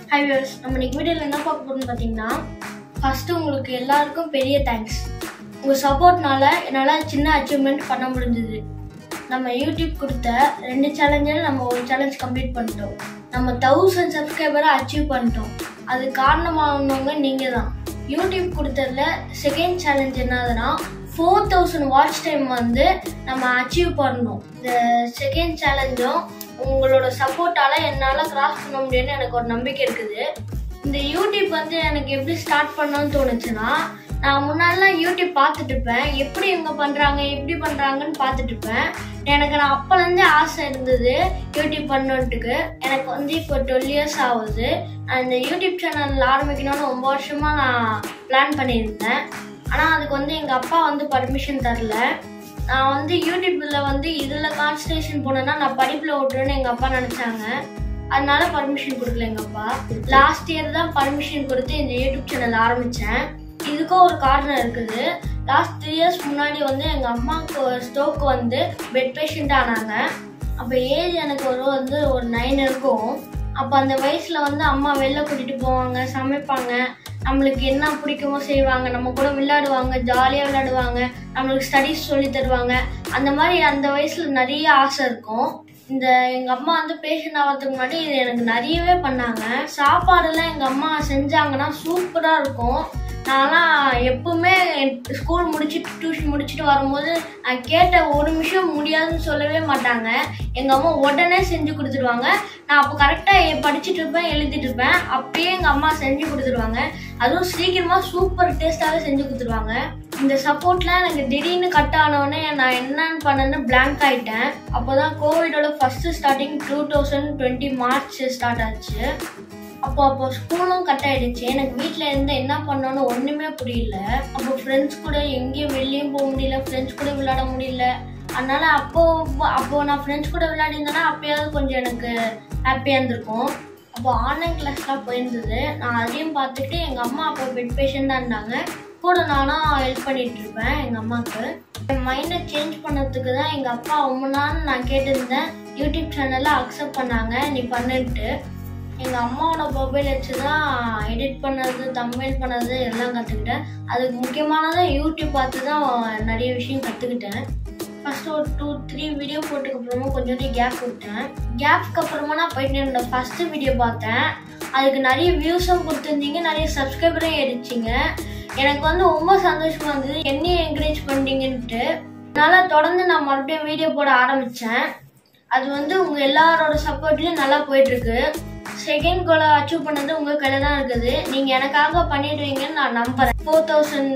high wears நம்ம இன்னைக்கு வீடியோவில் என்ன பார்க்க போறோம்னு பார்த்தீங்கன்னா ஃபர்ஸ்ட் உங்களுக்கு எல்லாருக்கும் பெரிய தேங்க்ஸ் உங்கள் சப்போர்ட்னால என்னால் சின்ன அச்சீவ்மெண்ட் பண்ண முடிஞ்சது நம்ம யூடியூப் கொடுத்த ரெண்டு சேலஞ்சில் நம்ம ஒரு சேலஞ்ச் கம்ப்ளீட் பண்ணிட்டோம் நம்ம தௌசண்ட் சப்ஸ்கிரைபரை அச்சீவ் பண்ணிட்டோம் அது காரணமானவங்க நீங்கள் தான் யூடியூப் கொடுத்ததுல செகண்ட் சேலஞ்ச் என்னதுன்னா ஃபோர் தௌசண்ட் வாட்ச் டைம் வந்து நம்ம அச்சீவ் பண்ணணும் இந்த செகண்ட் சேலஞ்சும் உங்களோட சப்போர்ட்டால என்னால் கிராஸ் பண்ண முடியும்னு எனக்கு ஒரு நம்பிக்கை இருக்குது இந்த யூடியூப் வந்து எனக்கு எப்படி ஸ்டார்ட் பண்ணணும்னு தோணுச்சுன்னா நான் முன்னாடிலாம் யூடியூப் பார்த்துட்டு இருப்பேன் எப்படி இவங்க பண்ணுறாங்க எப்படி பண்ணுறாங்கன்னு பார்த்துட்டு இருப்பேன் எனக்கு நான் அப்போலேருந்தே ஆசை இருந்தது யூடியூப் பண்ணணுன்ட்டுக்கு எனக்கு வந்து இப்போ டுவெல் இயர்ஸ் ஆகுது நான் இந்த யூடியூப் சேனல் ஆரம்பிக்கணும்னு ரொம்ப வருஷமாக நான் பிளான் பண்ணியிருந்தேன் ஆனால் அதுக்கு வந்து எங்கள் அப்பா வந்து பர்மிஷன் தரல நான் வந்து யூடியூப்ல வந்து இதில் கான்சன்ட்ரேஷன் போனேன்னா நான் படிப்பில் ஓட்டுறேன்னு எங்கள் அப்பா நினச்சாங்க அதனால பர்மிஷன் கொடுக்கல எங்கள் அப்பா லாஸ்ட் இயர் தான் பர்மிஷன் கொடுத்து இந்த யூடியூப் சேனல் ஆரம்பித்தேன் இதுக்கும் ஒரு காரணம் இருக்குது லாஸ்ட் த்ரீ இயர்ஸ் முன்னாடி வந்து எங்கள் அம்மாவுக்கு ஸ்டோக்கு வந்து பெட் பேஷண்ட் ஆனாங்க அப்போ ஏஜ் எனக்கு ஒரு வந்து ஒரு நைன் இருக்கும் அப்போ அந்த வயசில் வந்து அம்மா வெளில கூட்டிகிட்டு போவாங்க சமைப்பாங்க நம்மளுக்கு என்ன பிடிக்குமோ செய்வாங்க நம்ம கூட விளையாடுவாங்க ஜாலியாக விளையாடுவாங்க நம்மளுக்கு ஸ்டடீஸ் சொல்லி தருவாங்க அந்த மாதிரி அந்த வயசில் நிறைய ஆசை இருக்கும் இந்த எங்கள் அம்மா வந்து பேஷண்ட் ஆகிறதுக்கு முன்னாடி இது எனக்கு நிறையவே பண்ணாங்க சாப்பாடுலாம் எங்கள் அம்மா செஞ்சாங்கன்னா சூப்பராக இருக்கும் நான்லாம் எப்பவுமே ஸ்கூல் முடிச்சுட்டு டியூஷன் முடிச்சுட்டு வரும்போது நான் கேட்ட ஒரு நிமிஷம் முடியாதுன்னு சொல்லவே மாட்டாங்க எங்கள் அம்மா உடனே செஞ்சு கொடுத்துருவாங்க நான் அப்போ கரெக்டாக படிச்சுட்டு இருப்பேன் எழுதிட்டு இருப்பேன் அப்பயே எங்கள் அம்மா செஞ்சு கொடுத்துருவாங்க அதுவும் சீக்கிரமாக சூப்பர் டேஸ்ட்டாகவே செஞ்சு கொடுத்துருவாங்க இந்த சப்போர்ட்லாம் எனக்கு திடீர்னு கட் ஆனவுடனே நான் என்னன்னு பண்ணேன்னு பிளாங்க் ஆயிட்டேன் அப்போதான் கோவிடோட first starting two thousand twenty March start ஆச்சு அப்போ அப்போ ஸ்கூலும் கட் ஆயிடுச்சு எனக்கு வீட்டில் இருந்து என்ன பண்ணணும்னு ஒன்றுமே புரியல அப்போ ஃப்ரெண்ட்ஸ் கூட எங்கேயும் வெளியும் போக முடியல ஃப்ரெண்ட்ஸ் கூட விளையாட முடியல அதனால அப்போ அப்போ நான் ஃப்ரெண்ட்ஸ் கூட விளையாடிருந்தேன்னா அப்பயாவது கொஞ்சம் எனக்கு ஹாப்பியாக இருந்திருக்கும் அப்போ ஆன்லைன் கிளாஸ்லாம் போயிருந்தது நான் அதையும் பார்த்துட்டு எங்கள் அம்மா அப்போ பெட் பேஷண்ட் தான் இருந்தாங்க கூட நானும் ஹெல்ப் பண்ணிட்டு இருப்பேன் எங்கள் அம்மாவுக்கு என் மைண்டை சேஞ்ச் பண்ணதுக்கு தான் எங்கள் அப்பா ரொம்ப நாள் நான் கேட்டிருந்தேன் யூடியூப் சேனலில் அக்செப்ட் பண்ணாங்க நீ பண்ணிட்டு எங்கள் அம்மாவோட மொபைல் வச்சு தான் எடிட் பண்ணது தம்மைல் பண்ணது எல்லாம் கற்றுக்கிட்டேன் அதுக்கு முக்கியமானது யூடியூப் பார்த்து தான் நிறைய விஷயம் கற்றுக்கிட்டேன் ஃபஸ்ட்டு ஒரு டூ த்ரீ வீடியோ போட்டதுக்கு அப்புறமா கொஞ்சோண்டு கேப் விட்டேன் கேப்க்கு அப்புறமா நான் போயிட்டு என்னோட ஃபஸ்ட்டு வீடியோ பார்த்தேன் அதுக்கு நிறைய வியூஸும் கொடுத்துருந்தீங்க நிறைய சப்ஸ்கிரைபரும் ஏறிச்சிங்க எனக்கு வந்து ரொம்ப சந்தோஷமா இருந்தது என்னையும் என்கரேஜ் பண்ணிட்டீங்கன்ட்டு அதனால தொடர்ந்து நான் மறுபடியும் வீடியோ போட ஆரம்பித்தேன் அது வந்து உங்கள் எல்லாரோட சப்போர்ட்லேயும் நல்லா போயிட்டுருக்கு செகண்ட் கோலை அச்சீவ் பண்ணது உங்கள் கையில் தான் இருக்குது நீங்கள் எனக்காக பண்ணிடுவீங்கன்னு நான் நம்புகிறேன் ஃபோர் தௌசண்ட்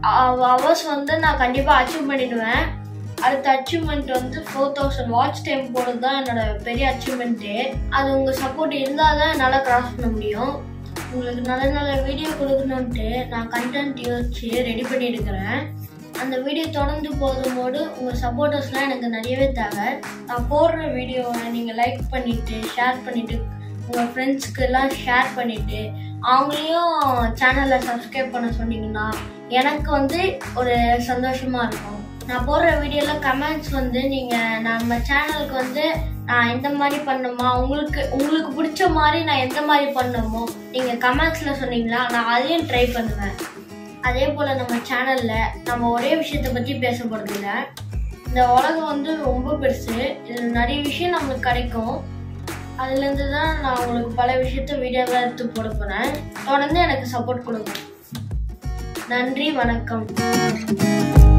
ஹவர்ஸ் வந்து நான் கண்டிப்பாக அச்சீவ் பண்ணிடுவேன் அடுத்த அச்சீவ்மெண்ட் வந்து ஃபோர் தௌசண்ட் வாட்ச் டைம் போகிறது தான் என்னோட பெரிய அச்சீவ்மெண்ட்டு அது உங்கள் சப்போர்ட் இருந்தால் தான் என்னால் கிராஸ் பண்ண முடியும் உங்களுக்கு நல்ல நல்ல வீடியோ கொடுக்கணுன்ட்டு நான் கண்டென்ட் யோசிச்சு ரெடி பண்ணியிருக்கிறேன் அந்த வீடியோ தொடர்ந்து போகும்போது உங்கள் சப்போர்ட்டர்ஸ்லாம் எனக்கு நிறையவே தேவை நான் போடுற வீடியோவை நீங்கள் லைக் பண்ணிவிட்டு ஷேர் பண்ணிவிட்டு உங்கள் ஃப்ரெண்ட்ஸ்க்கு எல்லாம் ஷேர் பண்ணிவிட்டு அவங்களையும் சேனலில் சப்ஸ்கிரைப் பண்ண சொன்னீங்கன்னா எனக்கு வந்து ஒரு சந்தோஷமாக இருக்கும் நான் போடுற வீடியோவில் கமெண்ட்ஸ் வந்து நீங்கள் நம்ம சேனலுக்கு வந்து நான் எந்த மாதிரி பண்ணணுமா உங்களுக்கு உங்களுக்கு பிடிச்ச மாதிரி நான் எந்த மாதிரி பண்ணணுமோ நீங்கள் கமெண்ட்ஸில் சொன்னீங்களா நான் அதையும் ட்ரை பண்ணுவேன் அதே போல் நம்ம சேனலில் நம்ம ஒரே விஷயத்தை பற்றி பேச போகிறதில்ல இந்த உலகம் வந்து ரொம்ப பெருசு இதில் நிறைய விஷயம் நம்மளுக்கு கிடைக்கும் அதுலேருந்து தான் நான் உங்களுக்கு பல விஷயத்த வீடியோவாக எடுத்து போட போகிறேன் தொடர்ந்து எனக்கு சப்போர்ட் கொடுங்க நன்றி வணக்கம்